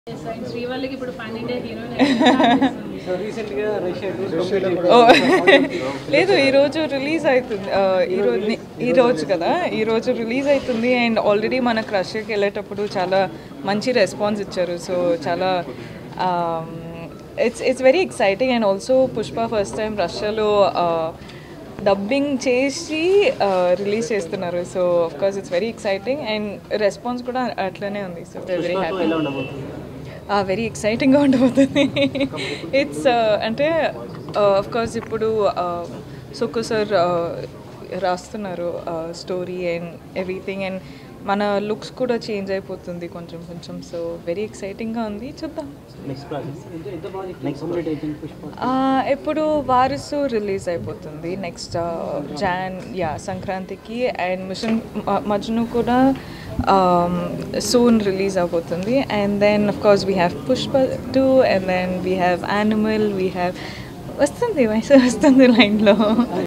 Yes, and శ్రీవల్లికి ఇప్పుడు pan India heroine so రీసెంట్గా రష్యా ఓ లేదు ఈరోజు రిలీజ్ అవుతుంది ఆ, ఈరోజు ఈరోజు కదా ఈరోజు రిలీజ్ అవుతుంది అండ్ ఆల్రెడీ మన క్రష్కి వెళ్ళేటప్పుడు చాలా మంచి రెస్పాన్స్ ఇచ్చారు సో చాలా it's it's very exciting and also Pushpa first time రష్యాలో డబ్బింగ్ చేసి రిలీజ్ చేస్తున్నారు so of course it's very exciting and response కూడా అట్లనే ఉంది సో వెరీ హ్యాపీ ఎలా ఉండబోతుంది వెరీ ఎక్సైటింగ్గా ఉండబోతుంది ఇట్స్ అంటే ఆఫ్ కోర్స్ ఇప్పుడు సుక్కు సార్ రాస్తున్నారు స్టోరీ అండ్ ఎవ్రీథింగ్ అండ్ మన లుక్స్ కూడా చేంజ్ అయిపోతుంది కొంచెం కొంచెం సో వెరీ ఎక్సైటింగ్గా ఉంది చూద్దాం నెక్స్ట్ ప్రాజెక్ట్ ఎంత ఎంత ప్రాజెక్ట్ నెక్స్ట్ కంప్లీట్ అయిపోయింది పుష్ప ఆ, ఇప్పుడు వారసు రిలీజ్ అయిపోతుంది నెక్స్ట్ జాన్ యా సంక్రాంతికి అండ్ మిషన్ మజ్ను కూడా సూన్ రిలీజ్ అయిపోతుంది and then of course we have Pushpa two and then we have Animal we have వస్తుంది వయసు వస్తుంది లైన్లో